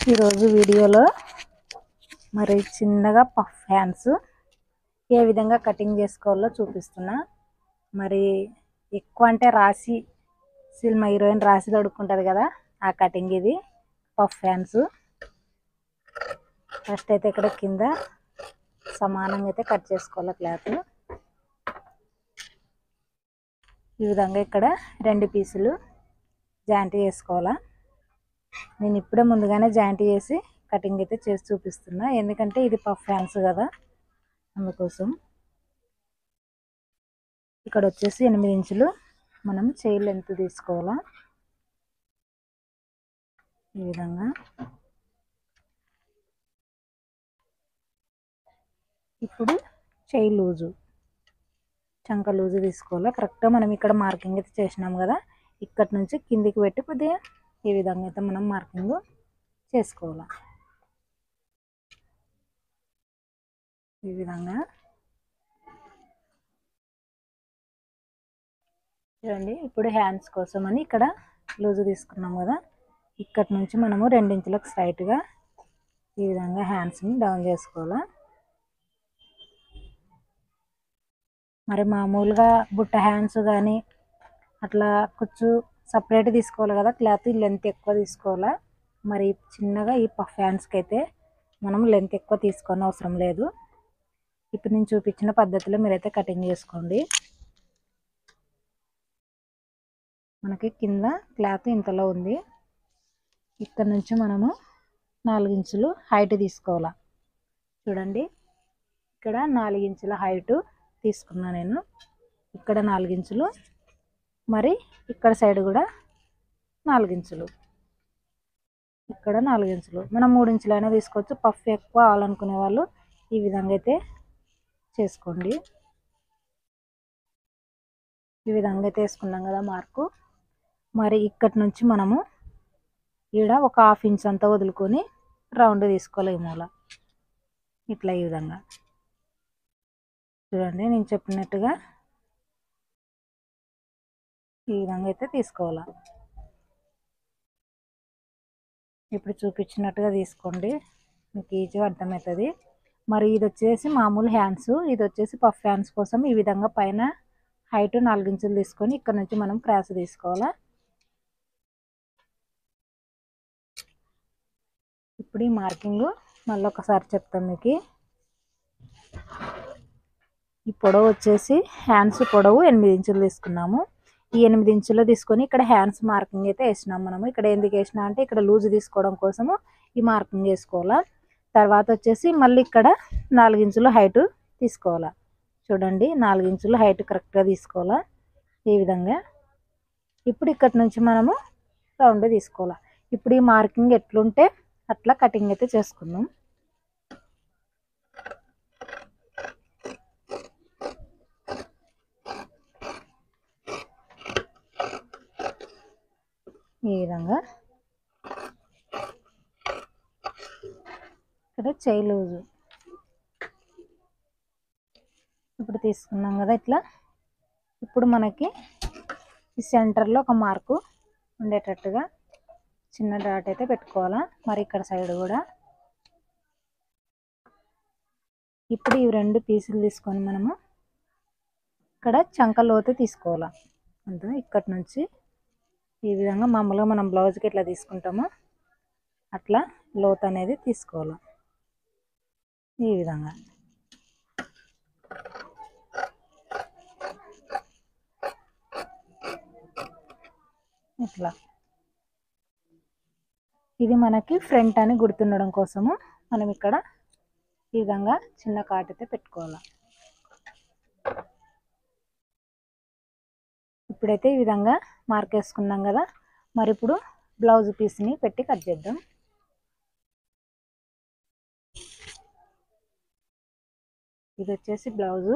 ఈరోజు వీడియోలో మరి చిన్నగా పఫ్ హ్యాండ్స్ ఏ విధంగా కటింగ్ చేసుకోవాలో చూపిస్తున్నా మరి ఎక్కువ అంటే రాసి సినిమా హీరోయిన్ రాసి తొడుక్కుంటుంది కదా ఆ కటింగ్ ఇది పఫ్ హ్యాండ్స్ ఫస్ట్ అయితే ఇక్కడ కింద సమానంగా అయితే కట్ చేసుకోవాలి క్లాత్ ఈ విధంగా ఇక్కడ రెండు పీసులు జాయింట్ చేసుకోవాలా నేను ఇప్పుడే ముందుగానే జాయింట్ చేసి కటింగ్ అయితే చేసి చూపిస్తున్నా ఎందుకంటే ఇది పఫ్ హ్యాండ్స్ కదా అందుకోసం ఇక్కడ వచ్చేసి ఎనిమిది ఇంచులు మనం చేయి లెంత్ తీసుకోవాలా ఈ విధంగా ఇప్పుడు చేయి లూజు చంక లూజు తీసుకోవాలా కరెక్ట్గా మనం ఇక్కడ మార్కింగ్ అయితే చేసినాం కదా ఇక్కడ నుంచి కిందికి పెట్టి కొద్దిగా ఈ విధంగా అయితే మనం మార్కింగ్ చేసుకోవాలి ఈ విధంగా చూడండి ఇప్పుడు హ్యాండ్స్ కోసం అని ఇక్కడ లూజు తీసుకున్నాం కదా ఇక్కడ నుంచి మనము రెండించులకు స్ట్రైట్గా ఈ విధంగా హ్యాండ్స్ని డౌన్ చేసుకోవాలా మరి మామూలుగా బుట్ట హ్యాండ్స్ కానీ అట్లా కొంచెం సపరేట్ తీసుకోవాలి కదా క్లాత్ లెంత్ ఎక్కువ తీసుకోవాలా మరి చిన్నగా ఈ పఫ్ హ్యాండ్స్కి అయితే మనం లెంత్ ఎక్కువ తీసుకొని అవసరం లేదు ఇప్పుడు నేను చూపించిన పద్ధతిలో మీరైతే కటింగ్ చేసుకోండి మనకి కింద క్లాత్ ఇంతలో ఉంది ఇక్కడ నుంచి మనము నాలుగు ఇంచులు హైట్ తీసుకోవాలా చూడండి ఇక్కడ నాలుగు ఇంచుల హైటు తీసుకున్నా నేను ఇక్కడ నాలుగు ఇంచులు మరి ఇక్కడ సైడ్ కూడా నాలుగు ఇంచులు ఇక్కడ నాలుగు ఇంచులు మనం మూడు ఇంచులు అయినా తీసుకోవచ్చు పఫ్ ఎక్కువ కావాలనుకునే వాళ్ళు ఈ విధంగా అయితే చేసుకోండి ఈ విధంగా అయితే వేసుకున్నాం కదా మార్కు మరి ఇక్కడి నుంచి మనము ఈడ ఒక హాఫ్ ఇంచ్ అంతా వదులుకొని రౌండ్ తీసుకోవాలి ఈ మూల ఇట్లా ఈ విధంగా చూడండి నేను చెప్పినట్టుగా ఈ విధంగా అయితే తీసుకోవాలి ఇప్పుడు చూపించినట్టుగా తీసుకోండి మీకు ఈజీగా అర్థమవుతుంది మరి ఇది వచ్చేసి మామూలు హ్యాండ్స్ ఇది వచ్చేసి పఫ్ హ్యాండ్స్ కోసం ఈ విధంగా పైన హైట్ నాలుగు ఇంచులు తీసుకొని ఇక్కడ నుంచి మనం క్రాస్ తీసుకోవాలా ఇప్పుడు ఈ మార్కింగ్ మళ్ళీ ఒకసారి చెప్తాం మీకు ఈ పొడవు వచ్చేసి హ్యాండ్స్ పొడవు ఎనిమిది ఇంచులు తీసుకున్నాము ఈ ఎనిమిది ఇంచులు తీసుకొని ఇక్కడ హ్యాండ్స్ మార్కింగ్ అయితే వేసినాం మనము ఇక్కడ ఎందుకు వేసినా అంటే ఇక్కడ లూజ్ తీసుకోవడం కోసము ఈ మార్కింగ్ వేసుకోవాలా తర్వాత వచ్చేసి మళ్ళీ ఇక్కడ నాలుగు ఇంచులు హైట్ తీసుకోవాలా చూడండి నాలుగు ఇంచులు హైట్ కరెక్ట్గా తీసుకోవాలా ఈ విధంగా ఇప్పుడు ఇక్కడ నుంచి మనము రౌండ్ తీసుకోవాలా ఇప్పుడు ఈ మార్కింగ్ ఎట్లుంటే అట్లా కటింగ్ అయితే చేసుకుందాం ఈ విధంగా ఇక్కడ చేయి లూజు ఇప్పుడు తీసుకున్నాం కదా ఇట్లా ఇప్పుడు మనకి ఈ సెంటర్లో ఒక మార్కు ఉండేటట్టుగా చిన్న డాట్ అయితే పెట్టుకోవాలా మరి ఇక్కడ సైడ్ కూడా ఇప్పుడు ఈ రెండు పీసులు తీసుకొని మనము ఇక్కడ చంక లోతు తీసుకోవాలా అంతే ఇక్కడి నుంచి ఈ విధంగా మామూలుగా మనం బ్లౌజ్కి ఎట్లా తీసుకుంటామో అట్లా లోత్ అనేది తీసుకోవాలి ఈ విధంగా ఇట్లా ఇది మనకి ఫ్రంట్ అని గుర్తుండడం కోసము మనం ఇక్కడ ఈ విధంగా చిన్న కాట్ అయితే పెట్టుకోవాలి ఇప్పుడైతే ఈ విధంగా మార్క్ వేసుకున్నాం కదా మరి ఇప్పుడు బ్లౌజ్ పీస్ని పెట్టి కట్ చేద్దాం ఇది వచ్చేసి బ్లౌజు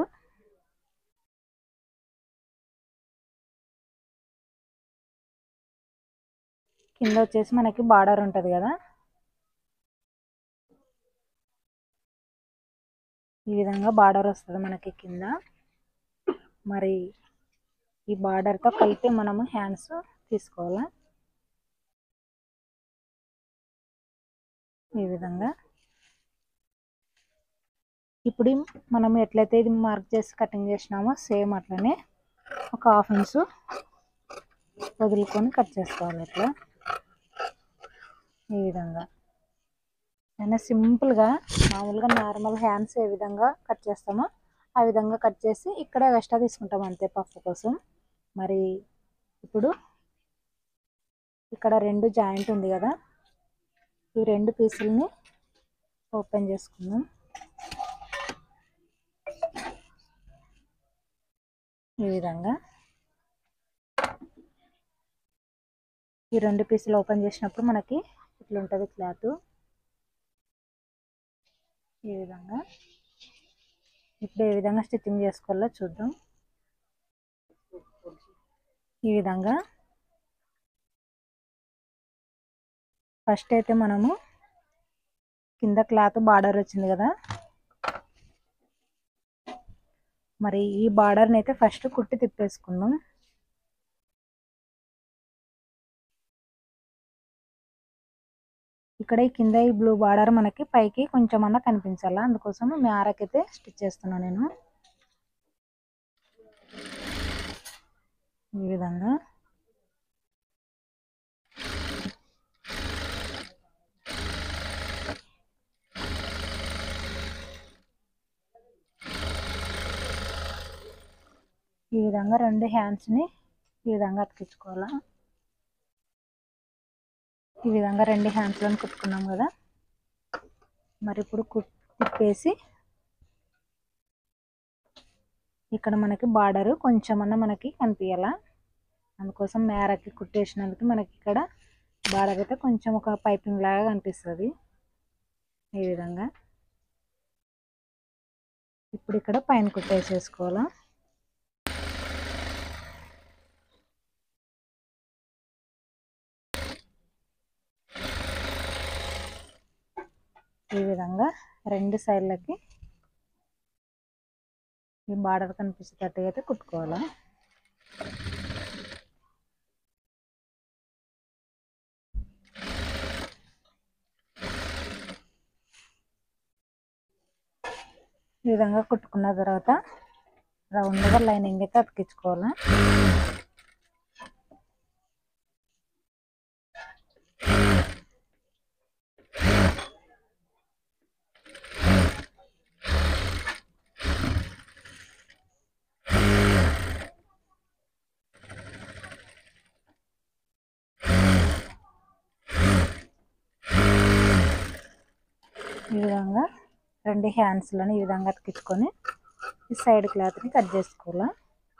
కింద వచ్చేసి మనకి బార్డర్ ఉంటుంది కదా ఈ విధంగా బార్డర్ వస్తుంది మనకి కింద మరి ఈ బార్డర్తో కలిపి మనము హ్యాండ్స్ తీసుకోవాలి ఈ విధంగా ఇప్పుడు మనం ఎట్లయితే ఇది మార్క్ చేసి కటింగ్ చేసినామో సేమ్ అట్లనే ఒక హాఫ్ ఇంచు వదులుకొని కట్ చేసుకోవాలి ఇట్లా ఈ విధంగా అయినా సింపుల్గా మామూలుగా నార్మల్ హ్యాండ్స్ ఏ విధంగా కట్ చేస్తామో ఆ విధంగా కట్ చేసి ఇక్కడే ఎక్స్ట్రా తీసుకుంటాం అంతే పఫ్ కోసం మరి ఇప్పుడు ఇక్కడ రెండు జాయింట్ ఉంది కదా ఈ రెండు పీసులని ఓపెన్ చేసుకుందాం ఈ విధంగా ఈ రెండు పీసులు ఓపెన్ చేసినప్పుడు మనకి ఇట్లా ఉంటుంది క్లాత్ ఈ విధంగా ఇప్పుడు ఏ విధంగా స్టిచ్చింగ్ చేసుకోవాలో చూద్దాం ఈ విధంగా ఫస్ట్ అయితే మనము కింద క్లాత్ బార్డర్ వచ్చింది కదా మరి ఈ బార్డర్ని అయితే ఫస్ట్ కుట్టి తిప్పేసుకుందాం ఇక్కడ ఈ కింద ఈ బ్లూ బార్డర్ మనకి పైకి కొంచెం అన్నా కనిపించాలా అందుకోసం మ్యారకైతే స్టిచ్ చేస్తున్నాను నేను ఈ విధంగా ఈ విధంగా రెండు హ్యాండ్స్ని ఈ విధంగా అతికించుకోవాలా ఈ విధంగా రెండు హ్యాండ్స్లను కుట్టుకున్నాం కదా మరి ఇప్పుడు కుట్ తిప్పేసి ఇక్కడ మనకి బార్డరు కొంచెమన్నా మనకి కనిపించాలా అందుకోసం మేరకి కుట్టేసినందుకు మనకి ఇక్కడ బార్డర్ అయితే కొంచెం ఒక పైపింగ్ లాగా కనిపిస్తుంది ఈ విధంగా ఇప్పుడు ఇక్కడ పైన కుట్టేసేసుకోవాలా ఈ విధంగా రెండు సైడ్లకి ఈ బార్డర్ కనిపించేటట్టుగా అయితే కుట్టుకోవాలి ఈ విధంగా కుట్టుకున్న తర్వాత రౌండ్గా లైనింగ్ అయితే అతికించుకోవాలి ఈ విధంగా రెండు హ్యాండ్స్లను ఈ విధంగా అతికించుకొని ఈ సైడ్ క్లాత్ని కట్ చేసుకోవాలా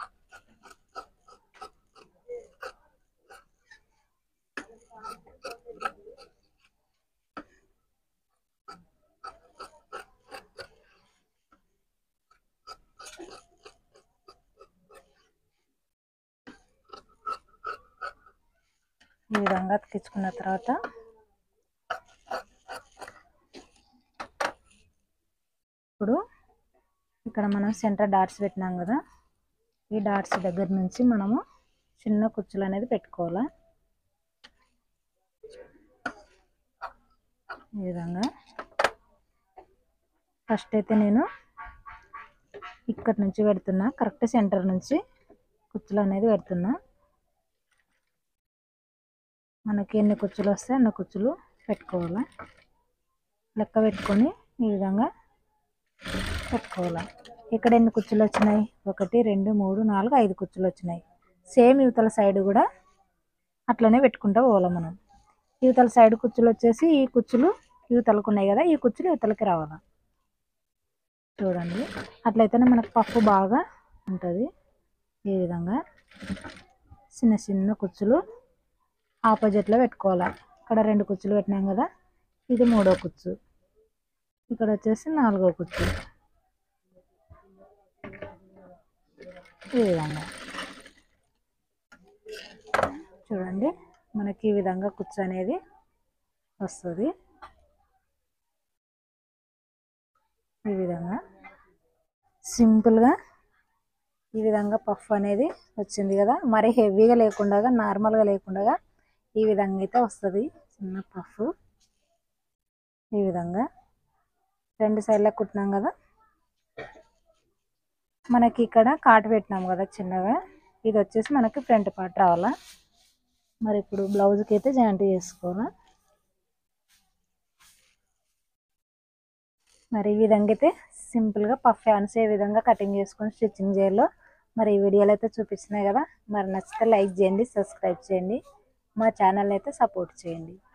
ఈ విధంగా అతికించుకున్న తర్వాత ఇప్పుడు ఇక్కడ మనం సెంటర్ డాట్స్ పెట్టినాం కదా ఈ డాట్స్ దగ్గర నుంచి మనము చిన్న కుచ్చులు అనేది పెట్టుకోవాలా ఈ విధంగా ఫస్ట్ అయితే నేను ఇక్కడ నుంచి పెడుతున్నా కరెక్ట్ సెంటర్ నుంచి కుచ్చులు అనేది పెడుతున్నా మనకి ఎన్ని కుచ్చులు వస్తే అన్ని కుచ్చులు పెట్టుకోవాలా లెక్క పెట్టుకొని ఈ విధంగా పెట్టుకోవాలి ఇక్కడ ఎన్ని కుచ్చులు వచ్చినాయి ఒకటి రెండు మూడు నాలుగు ఐదు కుచ్చులు వచ్చినాయి సేమ్ యువతల సైడ్ కూడా అట్లనే పెట్టుకుంటూ పోవాలి మనం యువతల సైడ్ కుచ్చులు వచ్చేసి ఈ కుచ్చులు యువతలకు ఉన్నాయి కదా ఈ కుచ్చులు యువతలకి రావాలి చూడండి అట్లయితేనే మనకు పప్పు బాగా ఉంటుంది ఈ విధంగా చిన్న చిన్న కుచ్చులు ఆపోజిట్లో పెట్టుకోవాలి ఇక్కడ రెండు కుచ్చులు పెట్టినాం కదా ఇది మూడో కుచ్చు ఇక్కడ వచ్చేసి నాలుగో కుచ్చు ఈ విధంగా చూడండి మనకి ఈ విధంగా కుచ్చు అనేది వస్తుంది ఈ విధంగా సింపుల్గా ఈ విధంగా పఫ్ అనేది వచ్చింది కదా మరి హెవీగా లేకుండా నార్మల్గా లేకుండా ఈ విధంగా అయితే వస్తుంది చిన్న పఫ్ ఈ విధంగా రెండు సైడ్లకు కుట్టినాం కదా మనకి ఇక్కడ కాటు పెట్టినాం కదా చిన్నగా ఇది వచ్చేసి మనకి ఫ్రంట్ పార్ట్ రావాలా మరి ఇప్పుడు బ్లౌజ్కి అయితే జాయింట్ చేసుకోవాలా మరి ఈ విధంగా అయితే సింపుల్గా పఫ్ హ్యాండ్స్ ఏ విధంగా కటింగ్ చేసుకొని స్టిచ్చింగ్ చేయాలో మరి ఈ వీడియోలో అయితే చూపిస్తున్నాయి కదా మరి నచ్చితే లైక్ చేయండి సబ్స్క్రైబ్ చేయండి మా ఛానల్ అయితే సపోర్ట్ చేయండి